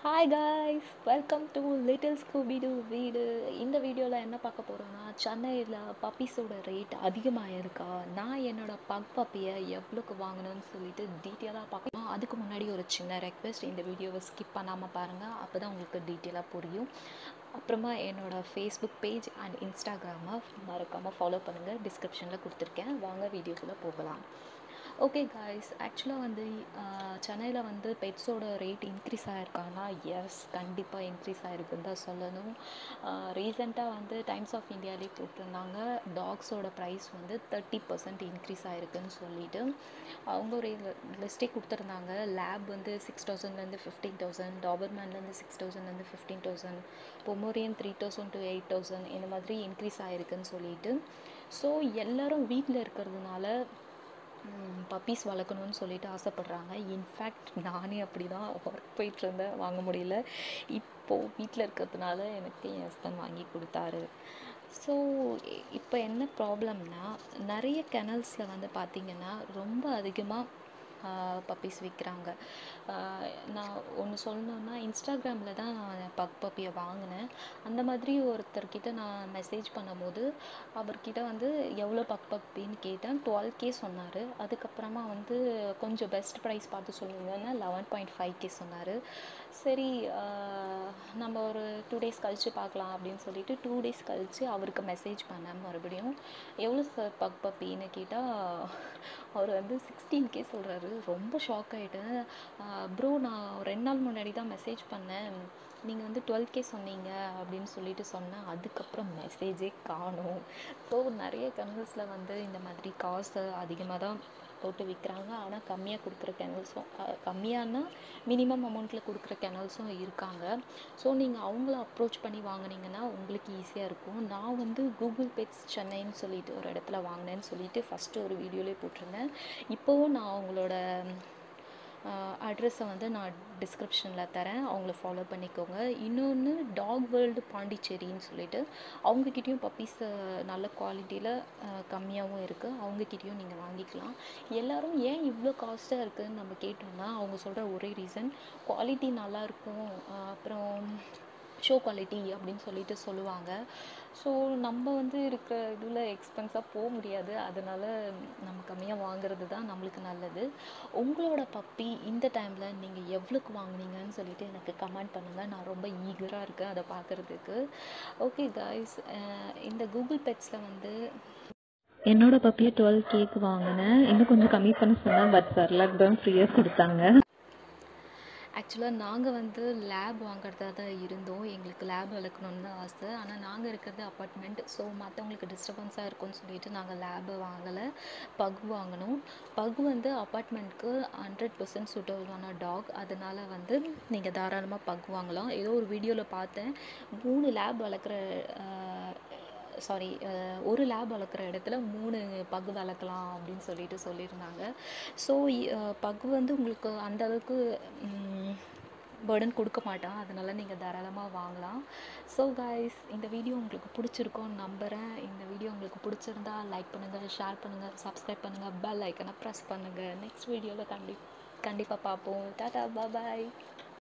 hi guys welcome to little Scooby Doo வீடு இந்த வீடியோவில் என்ன பார்க்க போகிறோன்னா சென்னையில் பப்பீஸோட ரேட் அதிகமாக இருக்கா நான் என்னோட பக் பப்பியை எவ்வளோக்கு வாங்கணும்னு சொல்லிட்டு டீட்டெயிலாக பார்க்கணும் அதுக்கு முன்னாடி ஒரு சின்ன ரெக்வெஸ்ட் இந்த வீடியோவை ஸ்கிப் பண்ணாமல் பாருங்கள் அப்போ தான் உங்களுக்கு டீட்டெயிலாக புரியும் அப்புறமா என்னோடய ஃபேஸ்புக் பேஜ் அண்ட் இன்ஸ்டாகிராமை மறக்காமல் ஃபாலோ பண்ணுங்கள் டிஸ்கிரிப்ஷனில் கொடுத்துருக்கேன் வாங்க வீடியோக்குள்ளே போகலாம் ஓகே காய்ஸ் ஆக்சுவலாக வந்து சென்னையில் வந்து பெட்ஸோட ரேட் இன்க்ரீஸ் ஆகிருக்காங்கன்னா எஸ் கண்டிப்பாக இன்க்ரீஸ் ஆகிருக்குன்னு தான் சொல்லணும் ரீசெண்டாக வந்து டைம்ஸ் ஆஃப் இந்தியாவிலே போட்டிருந்தாங்க டாக்ஸோட ப்ரைஸ் வந்து தேர்ட்டி பர்சன்ட் இன்க்ரீஸ் ஆகிருக்குன்னு சொல்லிட்டு அவங்க ஒரு லிஸ்ட்டே கொடுத்துருந்தாங்க லேப் வந்து சிக்ஸ் தௌசண்ட்லேருந்து ஃபிஃப்டீன் தௌசண்ட் டாபர்மேன்லேருந்து சிக்ஸ் தௌசண்ட்லேருந்து fifteen thousand Pomeranian three thousand to eight thousand இந்த மாதிரி இன்க்ரீஸ் ஆகிருக்குன்னு சொல்லிட்டு ஸோ எல்லோரும் வீட்டில் இருக்கிறதுனால பப்பீஸ் வளர்க்கணும்னு சொல்லிட்டு ஆசைப்பட்றாங்க இன்ஃபேக்ட் நானே அப்படி தான் ஒர்க் போயிட்டுருந்தேன் வாங்க முடியல இப்போது வீட்டில் இருக்கிறதுனால எனக்கு என் ஹஸ்பண்ட் வாங்கி கொடுத்தாரு ஸோ இப்போ என்ன ப்ராப்ளம்னா நிறைய கெனல்ஸில் வந்து பார்த்திங்கன்னா ரொம்ப அதிகமாக பப்பீஸ் விற்கிறாங்க நான் ஒன்று சொல்லணுன்னா இன்ஸ்டாகிராமில் தான் நான் பக் பப்பியை வாங்கினேன் அந்த மாதிரி ஒருத்தர்கிட்ட நான் மெசேஜ் பண்ணும்போது அவர்கிட்ட வந்து எவ்வளோ பக் பப்பின்னு கேட்டேன் டுவெல் கே சொன்னார் அதுக்கப்புறமா வந்து கொஞ்சம் பெஸ்ட் ப்ரைஸ் பார்த்து சொல்லுங்கன்னா லெவன் பாயிண்ட் ஃபைவ் கே சொன்னார் சரி நம்ம ஒரு டூ டேஸ் கழித்து பார்க்கலாம் அப்படின்னு சொல்லிட்டு டூ டேஸ் கழித்து அவருக்கு மெசேஜ் பண்ணேன் மறுபடியும் எவ்வளோ சார் பக் பப்பின்னு கேட்டால் அவர் வந்து சிக்ஸ்டீன் கே சொல்கிறாரு ரொம்ப ஷாக் ஆகிட்டேன் ப்ரோ நான் ரெண்டு நாள் முன்னாடி தான் மெசேஜ் பண்ணேன் நீங்கள் வந்து டுவெல் கே சொன்னீங்க அப்படின்னு சொல்லிட்டு சொன்னேன் அதுக்கப்புறம் மெசேஜே காணும் ஸோ நிறைய கெனல்ஸில் வந்து இந்த மாதிரி காசு அதிகமாக தான் போட்டு விற்கிறாங்க ஆனால் கம்மியாக கொடுக்குற கெனல்ஸும் கம்மியானா மினிமம் அமௌண்ட்டில் கொடுக்குற கெனல்ஸும் இருக்காங்க ஸோ நீங்கள் அவங்கள அப்ரோச் பண்ணி வாங்கினீங்கன்னா உங்களுக்கு ஈஸியாக இருக்கும் நான் வந்து கூகுள் பெட்ஸ் சென்னைன்னு சொல்லிட்டு ஒரு இடத்துல வாங்கினேன்னு சொல்லிட்டு ஃபஸ்ட்டு ஒரு வீடியோலேயே போட்டிருந்தேன் இப்போவும் நான் அவங்களோட அட்ரஸை வந்து நான் டிஸ்கிரிப்ஷனில் தரேன் அவங்கள ஃபாலோ பண்ணிக்கோங்க இன்னொன்று டாக் வேர்ல்டு பாண்டிச்சேரின்னு சொல்லிட்டு அவங்கக்கிட்டேயும் பப்பீஸ் நல்ல குவாலிட்டியில் கம்மியாகவும் இருக்குது அவங்கக்கிட்டேயும் நீங்கள் வாங்கிக்கலாம் எல்லோரும் ஏன் இவ்வளோ காஸ்ட்டாக இருக்குதுன்னு நம்ம கேட்டோம்னா அவங்க சொல்கிற ஒரே ரீசன் குவாலிட்டி நல்லாயிருக்கும் அப்புறம் ஷோ குவாலிட்டி அப்படின்னு சொல்லிட்டு சொல்லுவாங்க ஸோ நம்ம வந்து இருக்கிற இதில் எக்ஸ்பென்ஸாக போக முடியாது அதனால் நம்ம கம்மியாக வாங்குறது தான் நம்மளுக்கு நல்லது உங்களோட பப்பி இந்த டைமில் நீங்கள் எவ்வளோக்கு வாங்கினீங்கன்னு சொல்லிட்டு எனக்கு கமெண்ட் பண்ணுங்கள் நான் ரொம்ப ஈகராக இருக்கேன் அதை பார்க்குறதுக்கு ஓகே காய்ஸ் இந்த கூகுள் பெட்ஸில் வந்து என்னோட பப்பியை டுவெல் கேக் வாங்கினேன் இன்னும் கொஞ்சம் கம்மி பண்ண சொன்னேன் பட் சர்லாக் தான் ஃப்ரீயாக கொடுத்தாங்க ஆக்சுவலாக நாங்கள் வந்து லேப் வாங்குறதா தான் இருந்தோம் எங்களுக்கு லேப் வளர்க்கணுன்னு தான் ஆசை ஆனால் நாங்கள் இருக்கிறது அப்பார்ட்மெண்ட் ஸோ மற்றவங்களுக்கு டிஸ்டர்பன்ஸாக இருக்கும்னு சொல்லிட்டு நாங்கள் லேபு வாங்கலை பக் வாங்கினோம் பக் வந்து அப்பார்ட்மெண்ட்க்கு ஹண்ட்ரட் பர்சன்ட் சூட்டபுளான டாக் அதனால் வந்து நீங்கள் தாராளமாக பக் வாங்கலாம் ஏதோ ஒரு வீடியோவில் பார்த்தேன் மூணு லேப் வளர்க்குற சாரி ஒரு லேப் வளர்க்குற இடத்துல மூணு பக் வளர்க்கலாம் அப்படின்னு சொல்லிட்டு சொல்லியிருந்தாங்க ஸோ பக் வந்து உங்களுக்கு அந்த அளவுக்கு பேர்டன் கொடுக்க மாட்டான் அதனால் நீங்கள் தாராளமாக வாங்கலாம் ஸோ காய்ஸ் இந்த வீடியோ உங்களுக்கு பிடிச்சிருக்கோன்னு நம்புகிறேன் இந்த வீடியோ உங்களுக்கு பிடிச்சிருந்தா லைக் பண்ணுங்கள் ஷேர் பண்ணுங்கள் சப்ஸ்கிரைப் பண்ணுங்கள் பெல் ஐக்கனை ப்ரெஸ் பண்ணுங்கள் நெக்ஸ்ட் வீடியோவில் கண்டி கண்டிப்பாக பார்ப்போம் டாட்டா பாய்